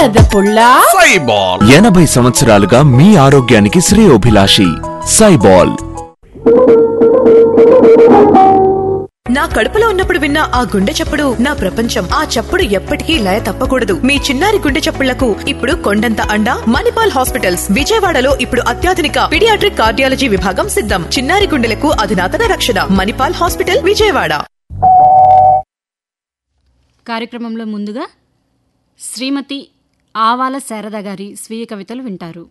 బురద పుల్ల సైబాల్ ఎనభై సంవత్సరాలుగా మీ ఆరోగ్యానికి శ్రేయోభిలాషి సైబాల్ నా కడుపులో ఉన్నప్పుడు విన్న ఆ గుండె చప్పుడు నా ప్రపంచం ఆ చప్పుడు ఎప్పటికీ లయ తప్పకూడదు మీ చిన్నారి గుండె చప్పుళ్లకు ఇప్పుడు కొండంత అండ మణిపాల్ హాస్పిటల్స్ విజయవాడలో ఇప్పుడు అత్యాధునిక పిడియాట్రిక్ కార్డియాలజీ విభాగం సిద్ధం చిన్నారి గుండెలకు అధునాతన రక్షణ మణిపాల్ హాస్పిటల్ విజయవాడ కార్యక్రమంలో ముందుగా శ్రీమతి ఆవాల శారద గారి స్వీయ కవితలు వింటారు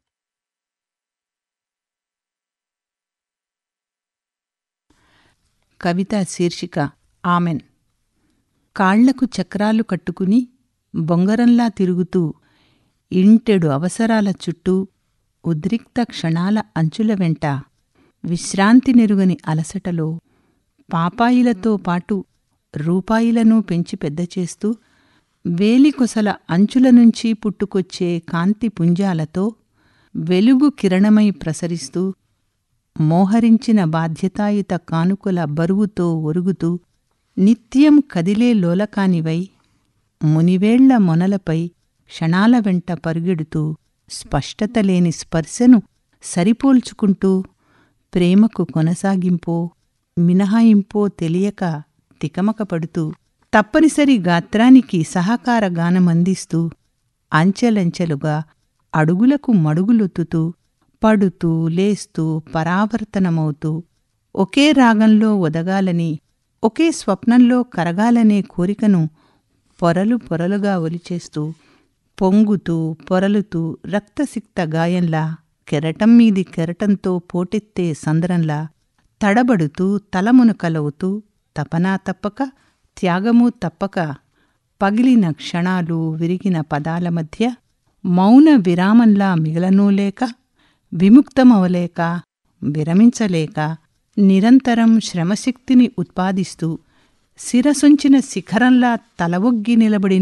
కవిత శీర్షిక ఆమెన్ కాళ్లకు చక్రాలు కట్టుకుని బొంగరంలా తిరుగుతూ ఇంటెడు అవసరాల చుట్టూ ఉద్రిక్త క్షణాల అంచుల వెంట విశ్రాంతి నెరుగని అలసటలో పాపాయిలతో పాటు రూపాయిలను పెంచి పెద్ద చేస్తూ వేలికొసల అంచుల నుంచి పుట్టుకొచ్చే కాంతి పుంజాలతో వెలుగు కిరణమై ప్రసరిస్తూ మోహరించిన బాధ్యతాయుత కానుకల బరువుతో ఒరుగుతూ నిత్యం కదిలే లోలకానివై మునివేళ్ల మొనలపై క్షణాల వెంట పరుగెడుతూ స్పష్టత లేని స్పర్శను సరిపోల్చుకుంటూ ప్రేమకు కొనసాగింపో మినహాయింపో తెలియక తికమకపడుతూ తప్పనిసరి గాత్రానికి సహకార గానమందిస్తూ అంచెలంచెలుగా అడుగులకు మడుగులొత్తుతూ పడుతూ లేస్తూ పరావర్తనమవుతూ ఒకే రాగంలో ఒదగాలని ఒకే స్వప్నంలో కరగాలనే కోరికను పొరలు పొరలుగా ఒలిచేస్తూ పొంగుతూ పొరలుతూ రక్తసిక్త గాయంలా కెరటం మీది కెరటంతో పోటెత్తే సంద్రంలా తడబడుతూ తలమునకలవుతూ తపనా తప్పక త్యాగము తప్పక పగిలిన క్షణాలు విరిగిన పదాల మధ్య మౌన విరామంలా మిగలనూ లేక విముక్తమవలేక విరమించలేక నిరంతరం శ్రమశక్తిని ఉత్పాదిస్తూ శిరసుంచిన శిఖరంలా తలవొగ్గి నిలబడి